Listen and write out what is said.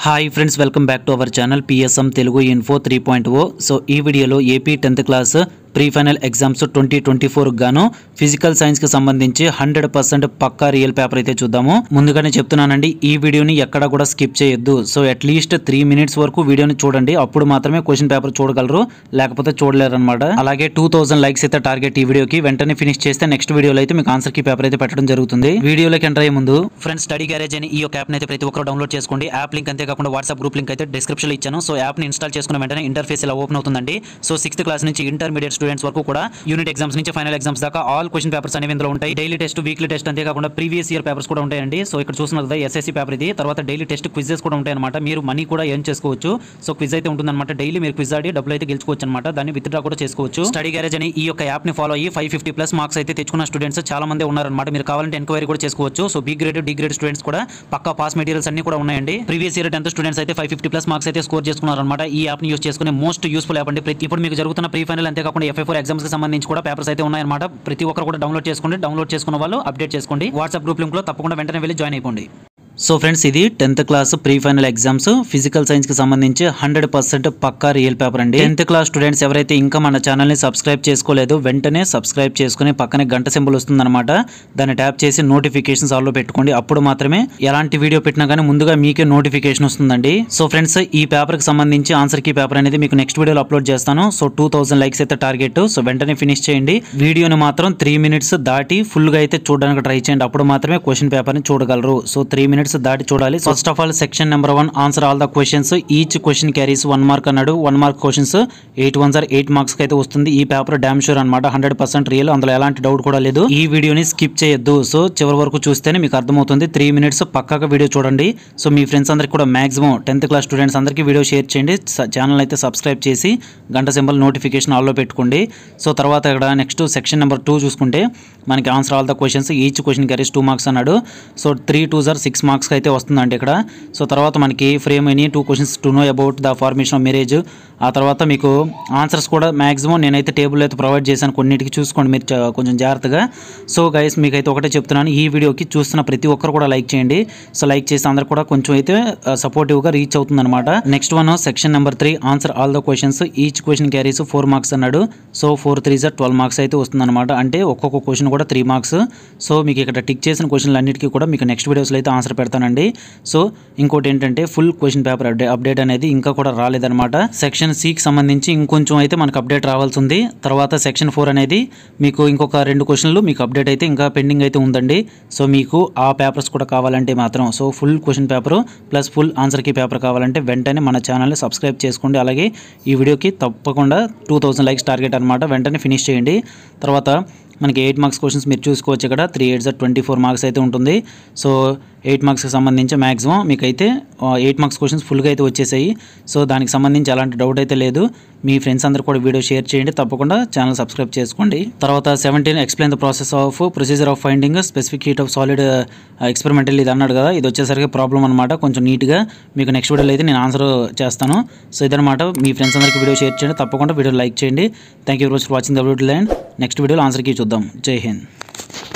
hi friends welcome back to our channel PSM Telugu info three point O so ఈ వీడియోలో AP tenth class pre final exams twenty twenty four గాను physical science కి సంబంధించి hundred percent పక్కా real paper అయితే చూద్దాము ముందుగానే చెప్తున్నానండి ఈ వీడియోని ఎక్కడ కూడా స్కిప్ చేయొద్దు సో అట్లీస్ట్ త్రీ మినిట్స్ వరకు వీడియోని చూడండి అప్పుడు మాత్రమే క్వశ్చన్ పేపర్ చూడగలరు లేకపోతే చూడలేరు అనమాట అలాగే టూ థౌసండ్ లైక్స్ అయితే టార్గెట్ ఈ వీడియోకి వెంటనే ఫినిష్ చేస్తే నెక్స్ట్ వీడియోలో అయితే మీకు ఆన్సర్ కి పేపర్ అయితే పెట్టడం జరుగుతుంది వీడియోలోకి ఎంటర్ అయ్యే ముందు ఫ్రెండ్స్ స్టడీ గ్యారేజ్ అని ఈ యొక్క యాప్ అయితే ప్రతి ఒక్కరు డౌన్లోడ్ చేసుకోండి యాప్ లింక్ అంతేకాకుండా వాట్సాప్ గ్రూప్ లింక్ అయితే డిస్క్రిప్షన్ లో ఇచ్చాను సో యాప్ ని ఇన్స్టాల్ చేసుకున్న వెంటనే ఇంటర్ఫేస్ ఇలా ఓపెన్ అవుతుందండి సో సిక్స్త్ క్లాస్ నుంచి ఇంటర్మీడియట్ స్టూడెంట్స్ వరకు కూడా యూనిట్ ఎగ్జామ్స్ నుంచి ఫైనల్ ఎగ్జామ్స్ దాకా ఆల్ క్వశ్చన్ పేపర్స్ అనేవి ఇందులో ఉంటాయి డైలీ టెస్ట్ వీక్లీ టెస్ట్ అంతేకాకుండా ప్రీవియస్ ఇయర్ పేపర్స్ కూడా ఉంటాయండి సో ఇక్కడ చూస్తున్నారు కదా ఎస్ఎస్సీ పేపర్ ఇది తర్వాత డైలీ టెస్ట్ క్విజెస్ కూడా ఉంటాయి అనమాట మీరు మనీ కూడా ఎర్న్ చేసుకోవచ్చు సో క్విజ్ అయితే ఉంటుందన్నమాట డైలీ మీరు క్విజ్ ఆడి డబ్బులు అయితే గెలుచుకోవచ్చు అనమాట దాన్ని విత్డ్రా కూడా చేసుకోవచ్చు స్టడీ గ్యారేజ్ అని ఈ యొక్క యాప్ ని ఫాలో అయ్యి ఫైవ్ ఫిఫ్టీ ప్లస్ మార్క్స్ అయితే తెచ్చుకున్న స్టూడెంట్స్ చాలా మంది ఉన్నారనమాట మీరు కావాలంటే ఎంక్వైరీ కూడా చేసుకోవచ్చు so B grade D grade students కూడా పక్కా పాస్ మెటీరియల్స్ అన్ని కూడా ఉన్నాయండి ప్రీవియస్ ఇయర్ టెన్త్ స్టూడెంట్స్ అయితే ఫైవ్ ఫిఫ్టీ ప్లస్ మార్క్స్ అయితే స్కోర్ చేసుకున్నారనమాట ఈ యాప్ ని యూస్ చేసుకునే మోస్ట్ యూస్ఫుల్ యాప్ అండి ప్రతి ఇప్పుడు మీకు జరుగుతున్న ప్రీ ఫైనల్ అంతేకాకుండా ఎఫ్ఐ ఫోర్ ఎగ్జామ్స్ కి సంబంధించి కూడా పేపర్స్ అయితే ఉన్నాయన్నమాట ప్రతి ఒక్కరు కూడా డౌన్లోడ్ చేసుకోండి డౌన్లోడ్ చేసుకున్న వాళ్ళు అప్డేట్ చేసుకోండి వాట్సాప్ గ్రూప్ లింక్ లో తప్పకుండా వెంటనే వెళ్ళి జాయిన్ అయిపోండి సో ఫ్రెండ్స్ ఇది tenth class pre final exams physical science కి సంబంధించి హండ్రెడ్ పర్సెంట్ పక్కా రియల్ పేపర్ అండి టెన్త్ క్లాస్ స్టూడెంట్స్ ఎవరైతే ఇంకా మన ఛానల్ ని సబ్స్క్రైబ్ చేసుకోలేదు వెంటనే సబ్స్క్రైబ్ చేసుకుని పక్కనే గంట సింబల్ వస్తుందన్నమాట దాన్ని ట్యాప్ చేసి నోటిఫికేషన్స్ ఆల్లో పెట్టుకోండి అప్పుడు మాత్రమే ఎలాంటి వీడియో పెట్టినా కానీ ముందుగా మీకే నోటిఫికేషన్ వస్తుందండి సో ఫ్రెండ్స్ ఈ పేపర్ కి సంబంధించి ఆన్సర్ కీ పేపర్ అనేది మీకు నెక్స్ట్ వీడియోలో అప్లోడ్ చేస్తాను సో టూ థౌసండ్ లైక్స్ అయితే టార్గెట్ సో వెంటనే ఫినిష్ చేయండి వీడియోని మాత్రం త్రీ మినిట్స్ దాటి ఫుల్ గా అయితే చూడడానికి ట్రై చేయండి అప్పుడు మాత్రమే క్వశ్చన్ పేపర్ ని చూడగలరు సో త్రీ మినిట్స్ దాటి చూడాలి first of all section number one answer all the questions each question carries one mark అన్నాడు one mark questions eight ones are eight marks అయితే వస్తుంది ఈ పేపర్ డామ్ షూర్ అనమాట hundred percent real అందులో ఎలాంటి doubt కూడా లేదు ఈ వీడియోని స్కిప్ చేయొద్దు సో చివరి వరకు చూస్తేనే మీకు అర్థమవుతుంది త్రీ మినిట్స్ పక్కాగా వీడియో చూడండి సో మీ ఫ్రెండ్స్ అందరికి కూడా మాక్సిమం టెన్త్ క్లాస్ స్టూడెంట్స్ అందరికీ వీడియో షేర్ చేయండి ఛానల్ అయితే సబ్స్క్రైబ్ చేసి గంట సింబల్ నోటిఫికేషన్ ఆల్లో పెట్టుకోండి సో తర్వాత ఇక్కడ నెక్స్ట్ సెక్షన్ నెంబర్ టూ చూసుకుంటే మనకి answer all the questions each question carries two marks అన్నాడు so three twos are six మార్క్స్కి అయితే వస్తుందండి ఇక్కడ సో తర్వాత మనకి frame any two questions to know about the formation of mirage ఆ తర్వాత మీకు ఆన్సర్స్ కూడా మాక్సిమం నేనైతే టేబుల్ అయితే ప్రొవైడ్ చేశాను కొన్నిటికి చూసుకోండి మీరు చ- కొంచెం జాగ్రత్తగా సో గైస్ మీకైతే ఒకటే చెప్తున్నాను ఈ వీడియోకి చూస్తున్న ప్రతి ఒక్కరు కూడా లైక్ చేయండి సో లైక్ చేసి అందరు కూడా కొంచెం అయితే సపోర్టివ్గా రీచ్ అవుతుంది అనమాట next one section number three answer all the questions each question carries four marks అన్నాడు so four threes are twelve marks అయితే వస్తుందన్నమాట అంటే ఒక్కొక్క క్వశ్చన్ కూడా త్రీ మార్క్స్ సో మీకు ఇక్కడ టిక్ చేసిన క్వశ్చన్లు అన్నిటికీ కూడా మీకు నెక్స్ట్ వీడియోస్లో అయితే ఆన్సర్ పెడతానండి సో ఇంకోటి ఏంటంటే full question paper update update అనేది ఇంకా కూడా రాలేదన్నమాట సెక్షన్ సికి సంబంధించి ఇంకొంచెం అయితే మనకు అప్డేట్ రావాల్సి ఉంది తర్వాత సెక్షన్ ఫోర్ అనేది మీకు ఇంకొక రెండు క్వశ్చన్లు మీకు అప్డేట్ అయితే ఇంకా పెండింగ్ అయితే ఉందండి సో మీకు ఆ పేపర్స్ కూడా కావాలంటే మాత్రం so full question paper plus full ఆన్సర్కి పేపర్ కావాలంటే వెంటనే మన ఛానల్ని సబ్స్క్రైబ్ చేసుకోండి అలాగే ఈ వీడియోకి తప్పకుండా టూ థౌసండ్ లైక్స్ టార్గెట్ అనమాట వెంటనే ఫినిష్ చేయండి తర్వాత మనకి ఎయిట్ మార్క్స్ క్వశ్చన్స్ మీరు చూసుకోవచ్చు ఇక్కడ three eights are twenty four marks అయితే ఉంటుంది సో ఎయిట్ మార్క్స్కి సంబంధించి మ్యాక్సిమం మీకైతే ఎయిట్ మార్క్స్ క్వశ్చన్స్ ఫుల్గా అయితే వచ్చేసాయి సో దానికి సంబంధించి ఎలాంటి డౌట్ అయితే లేదు మీ ఫ్రెండ్స్ అందరూ కూడా వీడియో షేర్ చేయండి తప్పకుండా ఛానల్ సబ్స్క్రైబ్ చేసుకోండి తర్వాత seventeen explain the process of procedure of finding specific heat of solid experimental ఇది అన్నాడు కదా ఇది వచ్చేసరికి ప్రాబ్లం అనమాట కొంచెం నీట్గా మీకు నెక్స్ట్ వీడియోలో అయితే నేను ఆన్సర్ చేస్తాను సో ఇదనమాట మీ ఫ్రెండ్స్ అందరికీ వీడియో షేర్ చేయండి తప్పకుండా వీడియో లైక్ చేయండి thank you for watching the video and next వీడియోలో ఆన్సర్కి చూద్దాం జై హింద్